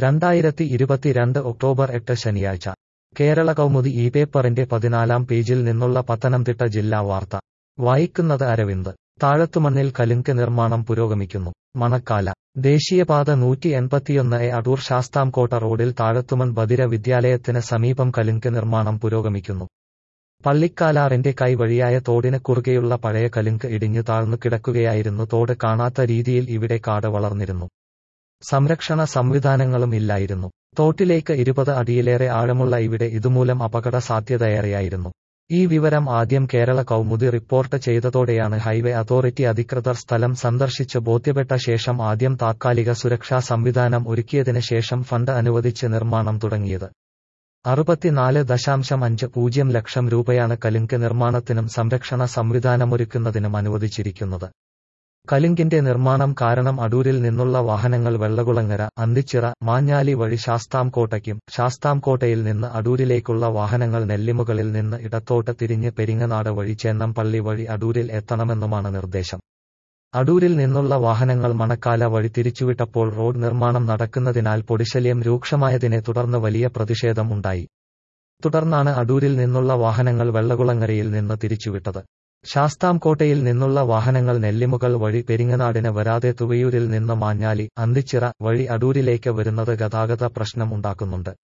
രണ്ടായിരത്തി ഇരുപത്തിരണ്ട് ഒക്ടോബർ എട്ട് ശനിയാഴ്ച കേരള കൗമുദി ഈ പേപ്പറിന്റെ പതിനാലാം പേജിൽ നിന്നുള്ള പത്തനംതിട്ട ജില്ലാ വാർത്ത വായിക്കുന്നത് അരവിന്ദ് താഴത്തുമണ്ണിൽ കലുങ്ക് നിർമ്മാണം പുരോഗമിക്കുന്നു മണക്കാല ദേശീയപാത നൂറ്റി എൺപത്തിയൊന്ന് എ അടൂർ ശാസ്താംകോട്ട റോഡിൽ താഴത്തുമൺ ബദിര വിദ്യാലയത്തിന് സമീപം കലുങ്ക് നിർമ്മാണം പുരോഗമിക്കുന്നു പള്ളിക്കാലാറിന്റെ കൈവഴിയായ തോടിന് കുറുകെയുള്ള പഴയ കലുങ്ക് ഇടിഞ്ഞു താഴ്ന്നു കിടക്കുകയായിരുന്നു തോട് കാണാത്ത രീതിയിൽ ഇവിടെ കാട് വളർന്നിരുന്നു സംരക്ഷണ സംവിധാനങ്ങളും ഇല്ലായിരുന്നു തോട്ടിലേക്ക് ഇരുപത് അടിയിലേറെ ആഴമുള്ള ഇവിടെ ഇതുമൂലം അപകട സാധ്യതയേറെയായിരുന്നു ഈ വിവരം ആദ്യം കേരള കൗമുദി റിപ്പോർട്ട് ചെയ്തതോടെയാണ് ഹൈവേ അതോറിറ്റി അധികൃതർ സ്ഥലം സന്ദർശിച്ച് ബോധ്യപ്പെട്ട ശേഷം ആദ്യം താത്കാലിക സുരക്ഷാ സംവിധാനം ഒരുക്കിയതിന് ശേഷം ഫണ്ട് അനുവദിച്ച് നിർമ്മാണം തുടങ്ങിയത് അറുപത്തിനാല് ദശാംശം അഞ്ച് പൂജ്യം ലക്ഷം രൂപയാണ് കലുങ്ക് നിർമ്മാണത്തിനും സംരക്ഷണ സംവിധാനമൊരുക്കുന്നതിനും അനുവദിച്ചിരിക്കുന്നത് കലുങ്കിന്റെ നിർമ്മാണം കാരണം അടൂരിൽ നിന്നുള്ള വാഹനങ്ങൾ വെള്ളകുളങ്ങര അന്തിച്ചിറ മാഞ്ഞാലി വഴി ശാസ്താംകോട്ടയ്ക്കും ശാസ്താംകോട്ടയിൽ നിന്ന് അടൂരിലേക്കുള്ള വാഹനങ്ങൾ നെല്ലിമുകളിൽ നിന്ന് ഇടത്തോട്ട് തിരിഞ്ഞ് പെരിങ്ങനാട് വഴി ചേന്നംപള്ളി വഴി അടൂരിൽ എത്തണമെന്നുമാണ് നിർദ്ദേശം അടൂരിൽ നിന്നുള്ള വാഹനങ്ങൾ മണക്കാല വഴി തിരിച്ചുവിട്ടപ്പോൾ റോഡ് നിർമ്മാണം നടക്കുന്നതിനാൽ പൊടിശല്യം രൂക്ഷമായതിനെ തുടർന്ന് വലിയ പ്രതിഷേധം ഉണ്ടായി തുടർന്നാണ് അടൂരിൽ നിന്നുള്ള വാഹനങ്ങൾ വെള്ളകുളങ്ങരയിൽ നിന്ന് തിരിച്ചുവിട്ടത് ശാസ്താംകോട്ടയിൽ നിന്നുള്ള വാഹനങ്ങൾ നെല്ലിമുകൾ വഴി പെരിങ്ങനാടിന് വരാതെ തുവയൂരിൽ നിന്ന് മാഞ്ഞാലി അന്തിച്ചിറ വഴി അടൂരിലേക്ക് വരുന്നത് ഗതാഗത പ്രശ്നം ഉണ്ടാക്കുന്നുണ്ട്